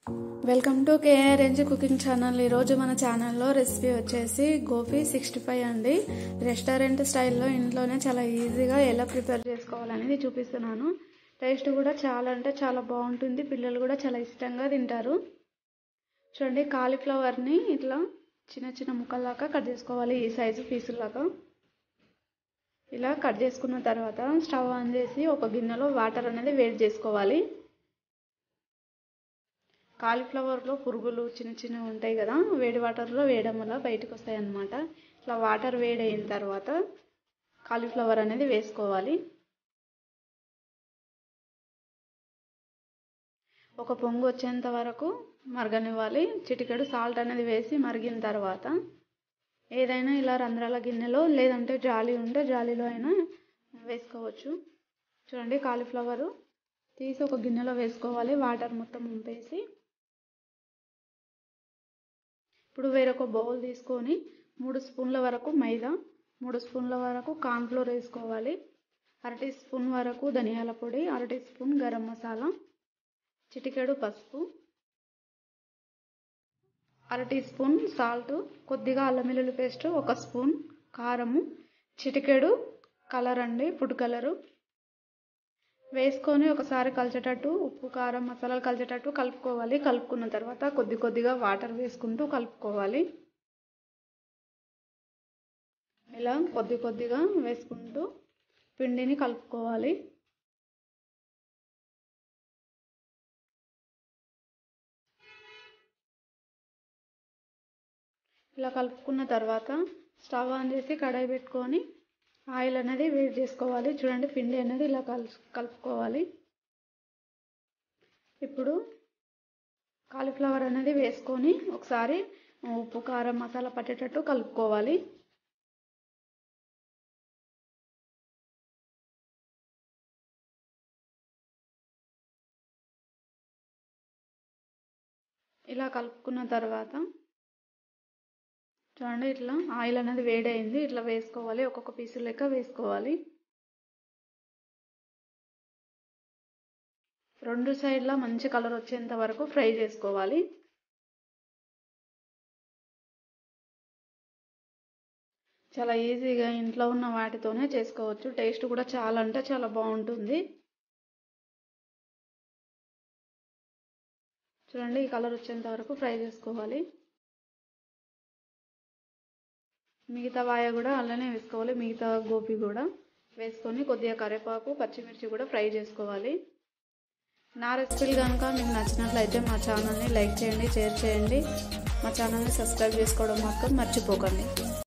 welcome to K R range cooking channel ఈరోజు మన ఛానల్లో రెసిపీ వచ్చేసి గోపి సిక్స్టీ ఫైవ్ అండి రెస్టారెంట్ స్టైల్లో ఇంట్లోనే చాలా ఈజీగా ఎలా ప్రిపేర్ చేసుకోవాలనేది చూపిస్తున్నాను టేస్ట్ కూడా చాలా అంటే చాలా బాగుంటుంది పిల్లలు కూడా చాలా ఇష్టంగా తింటారు చూడండి కాలీఫ్లవర్ని ఇట్లా చిన్న చిన్న ముక్కల్లాగా కట్ చేసుకోవాలి ఈ సైజు పీసులాగా ఇలా కట్ చేసుకున్న తర్వాత స్టవ్ ఆన్ చేసి ఒక గిన్నెలో వాటర్ అనేది వేడి చేసుకోవాలి కాలీఫ్లవర్లో పురుగులు చిన్న చిన్నవి ఉంటాయి కదా వేడి వాటర్లో వేయడం వల్ల బయటకు వస్తాయి అన్నమాట ఇట్లా వాటర్ వేడి అయిన తర్వాత కాలీఫ్లవర్ అనేది వేసుకోవాలి ఒక పొంగు వచ్చేంత వరకు మరగనివ్వాలి చిటికెడు సాల్ట్ అనేది వేసి మరిగిన తర్వాత ఏదైనా ఇలా రంధ్రాల గిన్నెలో లేదంటే జాలి ఉంటే జాలీలో అయినా వేసుకోవచ్చు చూడండి కాలీఫ్లవరు తీసి ఒక గిన్నెలో వేసుకోవాలి వాటర్ మొత్తం ఉంపేసి ఇప్పుడు వేరొక బౌల్ తీసుకొని మూడు స్పూన్ల వరకు మైదా మూడు స్పూన్ల వరకు కార్న్ఫ్లోర్ వేసుకోవాలి అర టీ స్పూన్ వరకు ధనియాల పొడి అర టీ స్పూన్ గరం మసాలా చిటికెడు పసుపు అర టీ స్పూన్ సాల్ట్ కొద్దిగా అల్లం వెల్లుల్లి పేస్ట్ ఒక స్పూన్ కారము చిటికెడు కలర్ అండి ఫుడ్ కలరు వేసుకొని ఒకసారి కలిసేటట్టు ఉప్పు కారం మసాలాలు కలిసేటట్టు కలుపుకోవాలి కలుపుకున్న తర్వాత కొద్ది కొద్దిగా వాటర్ వేసుకుంటూ కలుపుకోవాలి ఇలా కొద్ది కొద్దిగా వేసుకుంటూ పిండిని కలుపుకోవాలి ఇలా కలుపుకున్న తర్వాత స్టవ్ ఆన్ చేసి కడాయి పెట్టుకొని ఆయిల్ అనేది వేడి చేసుకోవాలి చూడండి పిండి అనేది ఇలా కలు కలుపుకోవాలి ఇప్పుడు కాలీఫ్లవర్ అనేది వేసుకొని ఒకసారి ఉప్పు కారం మసాలా పట్టేటట్టు కలుపుకోవాలి ఇలా కలుపుకున్న తర్వాత చూడండి ఇట్లా ఆయిల్ అనేది వేడి అయింది ఇట్లా వేసుకోవాలి ఒక్కొక్క పీసు లెక్క వేసుకోవాలి రెండు సైడ్ల మంచి కలర్ వచ్చేంత వరకు ఫ్రై చేసుకోవాలి చాలా ఈజీగా ఇంట్లో ఉన్న వాటితోనే చేసుకోవచ్చు టేస్ట్ కూడా చాలా అంటే చాలా బాగుంటుంది చూడండి ఈ కలర్ వచ్చేంత వరకు ఫ్రై చేసుకోవాలి మిగతా వాయ కూడా అలానే వేసుకోవాలి మిగతా గోపి కూడా వేసుకొని కొద్దిగా కరివేపాకు పచ్చిమిర్చి కూడా ఫ్రై చేసుకోవాలి నా రెసిపీలు కనుక మీకు నచ్చినట్లయితే మా ఛానల్ని లైక్ చేయండి షేర్ చేయండి మా ఛానల్ని సబ్స్క్రైబ్ చేసుకోవడం మాత్రం మర్చిపోకండి